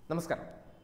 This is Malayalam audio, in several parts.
നമസ്കാരം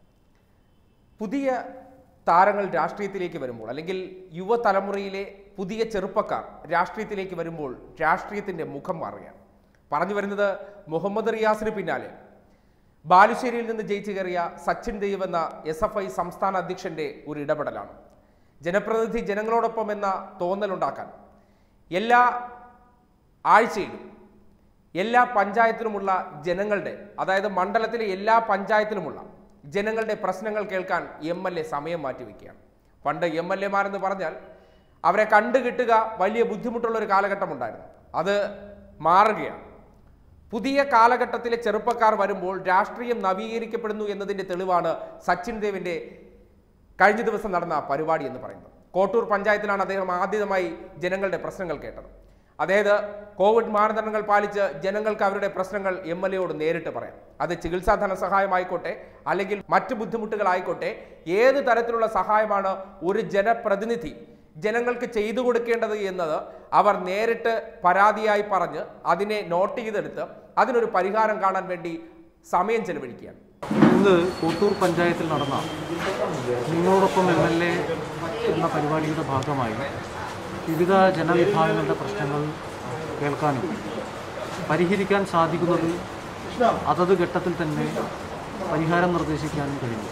പുതിയ താരങ്ങൾ രാഷ്ട്രീയത്തിലേക്ക് വരുമ്പോൾ അല്ലെങ്കിൽ യുവതലമുറയിലെ പുതിയ ചെറുപ്പക്കാർ രാഷ്ട്രീയത്തിലേക്ക് വരുമ്പോൾ രാഷ്ട്രീയത്തിൻ്റെ മുഖം മാറുകയാണ് പറഞ്ഞു വരുന്നത് മുഹമ്മദ് റിയാസിന് പിന്നാലെ ബാലുശ്ശേരിയിൽ നിന്ന് ജയിച്ചു കയറിയ സച്ചിൻ ദേവ് എന്ന എസ് എഫ് ഐ സംസ്ഥാന അധ്യക്ഷന്റെ ഒരു ഇടപെടലാണ് ജനപ്രതിനിധി ജനങ്ങളോടൊപ്പം എന്ന തോന്നലുണ്ടാക്കാൻ എല്ലാ ആഴ്ചയിലും എല്ലാ പഞ്ചായത്തിലുമുള്ള ജനങ്ങളുടെ അതായത് മണ്ഡലത്തിലെ എല്ലാ പഞ്ചായത്തിലുമുള്ള ജനങ്ങളുടെ പ്രശ്നങ്ങൾ കേൾക്കാൻ എം എൽ എ സമയം മാറ്റിവെക്കുകയാണ് പണ്ട് എം എൽ എമാരെന്ന് പറഞ്ഞാൽ അവരെ കണ്ടു കിട്ടുക വലിയ ബുദ്ധിമുട്ടുള്ള ഒരു കാലഘട്ടം ഉണ്ടായിരുന്നു അത് മാറുകയാണ് പുതിയ കാലഘട്ടത്തിലെ ചെറുപ്പക്കാർ വരുമ്പോൾ രാഷ്ട്രീയം നവീകരിക്കപ്പെടുന്നു എന്നതിൻ്റെ തെളിവാണ് സച്ചിൻ ദേവിൻ്റെ കഴിഞ്ഞ ദിവസം നടന്ന പരിപാടി എന്ന് പറയുന്നത് കോട്ടൂർ പഞ്ചായത്തിലാണ് അദ്ദേഹം ആദ്യമായി ജനങ്ങളുടെ പ്രശ്നങ്ങൾ കേട്ടത് അതായത് കോവിഡ് മാനദണ്ഡങ്ങൾ പാലിച്ച് ജനങ്ങൾക്ക് അവരുടെ പ്രശ്നങ്ങൾ എം എൽ എയോട് നേരിട്ട് പറയാം അത് ചികിത്സാ ധനസഹായമായിക്കോട്ടെ അല്ലെങ്കിൽ മറ്റ് ബുദ്ധിമുട്ടുകളായിക്കോട്ടെ ഏത് തരത്തിലുള്ള സഹായമാണ് ഒരു ജനപ്രതിനിധി ജനങ്ങൾക്ക് ചെയ്തു കൊടുക്കേണ്ടത് എന്നത് അവർ നേരിട്ട് പരാതിയായി പറഞ്ഞ് അതിനെ നോട്ട് ചെയ്തെടുത്ത് അതിനൊരു പരിഹാരം കാണാൻ വേണ്ടി സമയം ചെലവഴിക്കുകയാണ് ഇന്ന് കോട്ടൂർ പഞ്ചായത്തിൽ നടന്ന നിങ്ങളോടൊപ്പം എം എൽ എ എന്ന പരിപാടിയുടെ ഭാഗമായി വിവിധ ജനവിഭാഗങ്ങളുടെ പ്രശ്നങ്ങൾ കേൾക്കാനും പരിഹരിക്കാൻ സാധിക്കുന്നത് അതത് ഘട്ടത്തിൽ തന്നെ പരിഹാരം നിർദ്ദേശിക്കാനും കഴിഞ്ഞു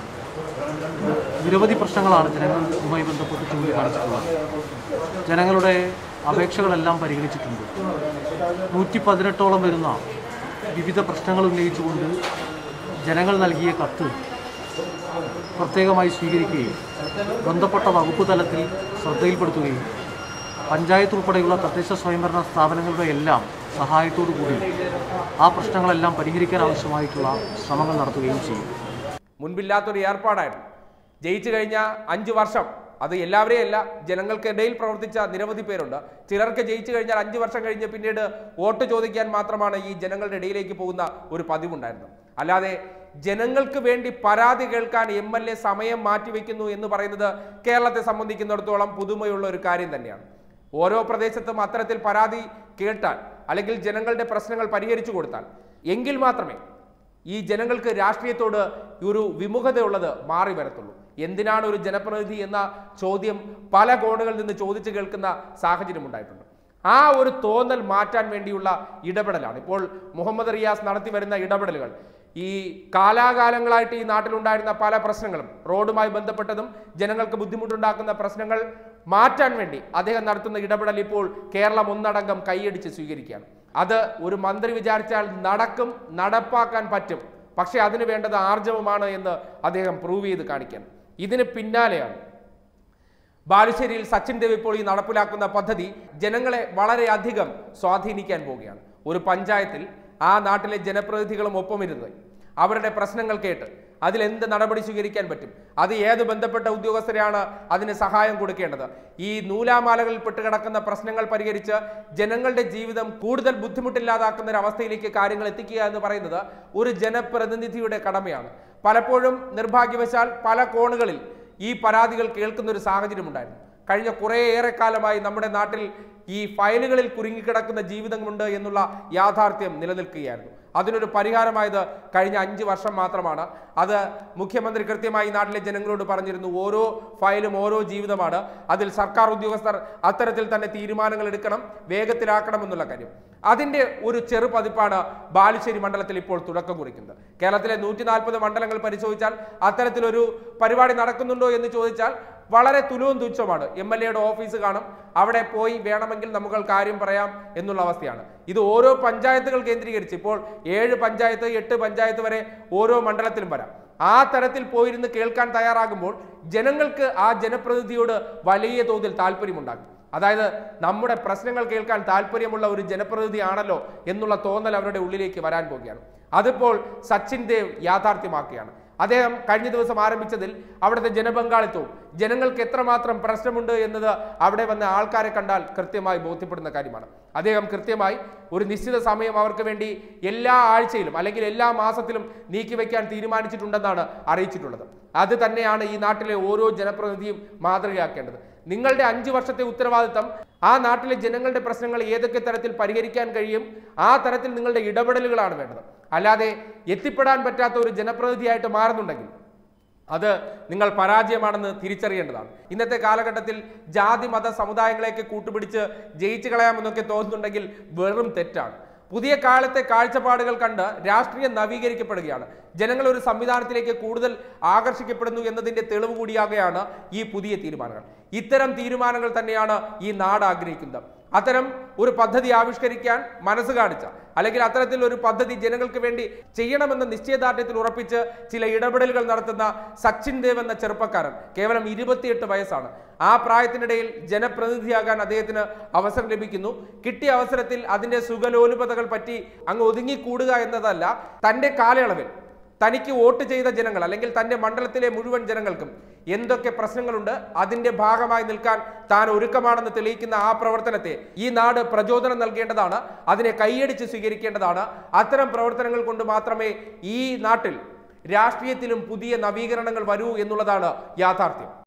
നിരവധി പ്രശ്നങ്ങളാണ് ജനങ്ങളുമായി ബന്ധപ്പെട്ട് ചൂണ്ടിക്കാണിച്ചിട്ടുള്ളത് ജനങ്ങളുടെ അപേക്ഷകളെല്ലാം പരിഗണിച്ചിട്ടുണ്ട് നൂറ്റി പതിനെട്ടോളം വരുന്ന വിവിധ പ്രശ്നങ്ങൾ ഉന്നയിച്ചുകൊണ്ട് ജനങ്ങൾ നൽകിയ കത്ത് പ്രത്യേകമായി സ്വീകരിക്കുകയും ബന്ധപ്പെട്ട വകുപ്പ് തലത്തിൽ ശ്രദ്ധയിൽപ്പെടുത്തുകയും പഞ്ചായത്ത് ഉൾപ്പെടെയുള്ള തദ്ദേശ സ്വയംഭരണ സ്ഥാപനങ്ങളുടെ എല്ലാം സഹായത്തോടു കൂടി ആ പ്രശ്നങ്ങളെല്ലാം പരിഹരിക്കാൻ ആവശ്യമായിട്ടുള്ള ശ്രമങ്ങൾ നടത്തുകയും ചെയ്യും മുൻപില്ലാത്തൊരു ഏർപ്പാടായിരുന്നു ജയിച്ചു കഴിഞ്ഞ അഞ്ച് വർഷം അത് എല്ലാവരെയും അല്ല ജനങ്ങൾക്കിടയിൽ പ്രവർത്തിച്ച നിരവധി പേരുണ്ട് ചിലർക്ക് ജയിച്ചു കഴിഞ്ഞാൽ അഞ്ച് വർഷം കഴിഞ്ഞ് പിന്നീട് വോട്ട് ചോദിക്കാൻ മാത്രമാണ് ഈ ജനങ്ങളുടെ ഇടയിലേക്ക് പോകുന്ന ഒരു പതിവുണ്ടായിരുന്നത് അല്ലാതെ ജനങ്ങൾക്ക് വേണ്ടി പരാതി കേൾക്കാൻ എം എൽ എ സമയം മാറ്റിവെക്കുന്നു എന്ന് പറയുന്നത് കേരളത്തെ സംബന്ധിക്കുന്നിടത്തോളം പുതുമയുള്ള ഒരു കാര്യം തന്നെയാണ് ഓരോ പ്രദേശത്തും അത്തരത്തിൽ പരാതി കേട്ടാൽ അല്ലെങ്കിൽ ജനങ്ങളുടെ പ്രശ്നങ്ങൾ പരിഹരിച്ചു കൊടുത്താൽ എങ്കിൽ മാത്രമേ ഈ ജനങ്ങൾക്ക് രാഷ്ട്രീയത്തോട് ഒരു വിമുഖതയുള്ളത് മാറി വരത്തുള്ളൂ എന്തിനാണ് ഒരു ജനപ്രതിനിധി എന്ന ചോദ്യം പല കോണുകളിൽ നിന്ന് ചോദിച്ചു കേൾക്കുന്ന സാഹചര്യം ഉണ്ടായിട്ടുണ്ട് ആ ഒരു തോന്നൽ മാറ്റാൻ വേണ്ടിയുള്ള ഇടപെടലാണ് ഇപ്പോൾ മുഹമ്മദ് റിയാസ് നടത്തി വരുന്ന ഇടപെടലുകൾ ഈ കാലാകാലങ്ങളായിട്ട് ഈ നാട്ടിലുണ്ടായിരുന്ന പല പ്രശ്നങ്ങളും റോഡുമായി ബന്ധപ്പെട്ടതും ജനങ്ങൾക്ക് ബുദ്ധിമുട്ടുണ്ടാക്കുന്ന പ്രശ്നങ്ങൾ മാറ്റാൻ വേണ്ടി അദ്ദേഹം നടത്തുന്ന ഇടപെടൽ ഇപ്പോൾ കേരളം ഒന്നടങ്കം കൈയടിച്ച് സ്വീകരിക്കുകയാണ് അത് ഒരു മന്ത്രി വിചാരിച്ചാൽ നടക്കും നടപ്പാക്കാൻ പറ്റും പക്ഷേ അതിന് വേണ്ടത് ആർജവമാണ് എന്ന് അദ്ദേഹം പ്രൂവ് ചെയ്ത് കാണിക്കാൻ ഇതിന് പിന്നാലെയാണ് ബാലുശ്ശേരിയിൽ സച്ചിൻ ദേവ് ഇപ്പോൾ ഈ നടപ്പിലാക്കുന്ന പദ്ധതി ജനങ്ങളെ വളരെയധികം സ്വാധീനിക്കാൻ പോവുകയാണ് ഒരു പഞ്ചായത്തിൽ ആ നാട്ടിലെ ജനപ്രതിനിധികളും ഒപ്പമിരുന്ന് അവരുടെ പ്രശ്നങ്ങൾ കേട്ട് അതിൽ എന്ത് നടപടി സ്വീകരിക്കാൻ പറ്റും അത് ഏത് ബന്ധപ്പെട്ട ഉദ്യോഗസ്ഥരെയാണ് അതിന് സഹായം കൊടുക്കേണ്ടത് ഈ നൂലാമാലകളിൽ പെട്ടുകിടക്കുന്ന പ്രശ്നങ്ങൾ പരിഹരിച്ച് ജനങ്ങളുടെ ജീവിതം കൂടുതൽ ബുദ്ധിമുട്ടില്ലാതാക്കുന്ന ഒരു അവസ്ഥയിലേക്ക് കാര്യങ്ങൾ എത്തിക്കുക എന്ന് പറയുന്നത് ഒരു ജനപ്രതിനിധിയുടെ കടമയാണ് പലപ്പോഴും നിർഭാഗ്യവശാൽ പല കോണുകളിൽ ഈ പരാതികൾ കേൾക്കുന്ന ഒരു സാഹചര്യം ഉണ്ടായിരുന്നു കഴിഞ്ഞ കുറേയേറെ കാലമായി നമ്മുടെ നാട്ടിൽ ഈ ഫയലുകളിൽ കുരുങ്ങിക്കിടക്കുന്ന ജീവിതമുണ്ട് എന്നുള്ള യാഥാർത്ഥ്യം നിലനിൽക്കുകയായിരുന്നു അതിനൊരു പരിഹാരമായത് കഴിഞ്ഞ അഞ്ച് വർഷം മാത്രമാണ് അത് മുഖ്യമന്ത്രി കൃത്യമായി നാട്ടിലെ ജനങ്ങളോട് പറഞ്ഞിരുന്നു ഓരോ ഫയലും ഓരോ ജീവിതമാണ് അതിൽ സർക്കാർ ഉദ്യോഗസ്ഥർ അത്തരത്തിൽ തന്നെ തീരുമാനങ്ങൾ എടുക്കണം വേഗത്തിലാക്കണം എന്നുള്ള കാര്യം അതിന്റെ ഒരു ചെറു പതിപ്പാണ് ബാലുശ്ശേരി മണ്ഡലത്തിൽ ഇപ്പോൾ തുടക്കം കുറിക്കുന്നത് കേരളത്തിലെ നൂറ്റി നാൽപ്പത് മണ്ഡലങ്ങൾ പരിശോധിച്ചാൽ അത്തരത്തിലൊരു പരിപാടി നടക്കുന്നുണ്ടോ എന്ന് ചോദിച്ചാൽ വളരെ തുലവും തുച്ഛമാണ് എം എൽ എയുടെ ഓഫീസ് കാണും അവിടെ പോയി വേണമെങ്കിൽ നമുക്ക് കാര്യം പറയാം എന്നുള്ള അവസ്ഥയാണ് ഇത് ഓരോ പഞ്ചായത്തുകൾ കേന്ദ്രീകരിച്ച് ഇപ്പോൾ ഏഴ് പഞ്ചായത്ത് എട്ട് പഞ്ചായത്ത് വരെ ഓരോ മണ്ഡലത്തിലും വരാം ആ തരത്തിൽ പോയിരുന്ന് കേൾക്കാൻ തയ്യാറാകുമ്പോൾ ജനങ്ങൾക്ക് ആ ജനപ്രതിനിധിയോട് വലിയ തോതിൽ താല്പര്യമുണ്ടാകും അതായത് നമ്മുടെ പ്രശ്നങ്ങൾ കേൾക്കാൻ താല്പര്യമുള്ള ഒരു ജനപ്രതിനിധിയാണല്ലോ എന്നുള്ള തോന്നൽ അവരുടെ ഉള്ളിലേക്ക് വരാൻ പോവുകയാണ് അതിപ്പോൾ സച്ചിൻ ദേവ് യാഥാർത്ഥ്യമാക്കുകയാണ് അദ്ദേഹം കഴിഞ്ഞ ദിവസം ആരംഭിച്ചതിൽ അവിടുത്തെ ജനപങ്കാളിത്തവും ജനങ്ങൾക്ക് എത്രമാത്രം പ്രശ്നമുണ്ട് എന്നത് അവിടെ വന്ന ആൾക്കാരെ കണ്ടാൽ കൃത്യമായി ബോധ്യപ്പെടുന്ന കാര്യമാണ് അദ്ദേഹം കൃത്യമായി ഒരു നിശ്ചിത സമയം അവർക്ക് വേണ്ടി എല്ലാ ആഴ്ചയിലും അല്ലെങ്കിൽ എല്ലാ മാസത്തിലും നീക്കിവെക്കാൻ തീരുമാനിച്ചിട്ടുണ്ടെന്നാണ് അറിയിച്ചിട്ടുള്ളത് അത് തന്നെയാണ് ഈ നാട്ടിലെ ഓരോ ജനപ്രതിനിധിയും മാതൃകയാക്കേണ്ടത് നിങ്ങളുടെ അഞ്ചു വർഷത്തെ ഉത്തരവാദിത്തം ആ നാട്ടിലെ ജനങ്ങളുടെ പ്രശ്നങ്ങൾ ഏതൊക്കെ തരത്തിൽ പരിഹരിക്കാൻ കഴിയും ആ തരത്തിൽ നിങ്ങളുടെ ഇടപെടലുകളാണ് വേണ്ടത് അല്ലാതെ എത്തിപ്പെടാൻ പറ്റാത്ത ഒരു ജനപ്രതിനിധിയായിട്ട് മാറുന്നുണ്ടെങ്കിൽ അത് നിങ്ങൾ പരാജയമാണെന്ന് തിരിച്ചറിയേണ്ടതാണ് ഇന്നത്തെ കാലഘട്ടത്തിൽ ജാതി മത സമുദായങ്ങളെയൊക്കെ കൂട്ടുപിടിച്ച് ജയിച്ചു കളയാമെന്നൊക്കെ തോന്നുന്നുണ്ടെങ്കിൽ വെറും തെറ്റാണ് പുതിയ കാലത്തെ കാഴ്ചപ്പാടുകൾ കണ്ട് രാഷ്ട്രീയം നവീകരിക്കപ്പെടുകയാണ് ജനങ്ങൾ ഒരു സംവിധാനത്തിലേക്ക് കൂടുതൽ ആകർഷിക്കപ്പെടുന്നു എന്നതിന്റെ തെളിവ് കൂടിയാകുകയാണ് ഈ പുതിയ തീരുമാനങ്ങൾ ഇത്തരം തീരുമാനങ്ങൾ തന്നെയാണ് ഈ നാട് ആഗ്രഹിക്കുന്നത് അത്തരം ഒരു പദ്ധതി ആവിഷ്കരിക്കാൻ മനസ്സ് കാണിച്ച അല്ലെങ്കിൽ അത്തരത്തിൽ ഒരു പദ്ധതി ജനങ്ങൾക്ക് വേണ്ടി ചെയ്യണമെന്ന നിശ്ചയദാർഢ്യത്തിൽ ഉറപ്പിച്ച് ചില ഇടപെടലുകൾ നടത്തുന്ന സച്ചിൻ ദേവ് എന്ന ചെറുപ്പക്കാരൻ കേവലം ഇരുപത്തിയെട്ട് വയസ്സാണ് ആ പ്രായത്തിനിടയിൽ ജനപ്രതിനിധിയാകാൻ അദ്ദേഹത്തിന് അവസരം ലഭിക്കുന്നു കിട്ടിയ അവസരത്തിൽ അതിന്റെ സുഖലോലുപതകൾ പറ്റി അങ്ങ് ഒതുങ്ങിക്കൂടുക എന്നതല്ല തന്റെ കാലയളവിൽ തനിക്ക് വോട്ട് ചെയ്ത ജനങ്ങൾ അല്ലെങ്കിൽ തന്റെ മണ്ഡലത്തിലെ മുഴുവൻ ജനങ്ങൾക്കും എന്തൊക്കെ പ്രശ്നങ്ങളുണ്ട് അതിന്റെ ഭാഗമായി നിൽക്കാൻ താൻ ഒരുക്കമാണെന്ന് തെളിയിക്കുന്ന ആ പ്രവർത്തനത്തെ ഈ നാട് പ്രചോദനം നൽകേണ്ടതാണ് അതിനെ കൈയടിച്ച് സ്വീകരിക്കേണ്ടതാണ് അത്തരം പ്രവർത്തനങ്ങൾ കൊണ്ട് മാത്രമേ ഈ നാട്ടിൽ രാഷ്ട്രീയത്തിലും പുതിയ നവീകരണങ്ങൾ വരൂ എന്നുള്ളതാണ് യാഥാർത്ഥ്യം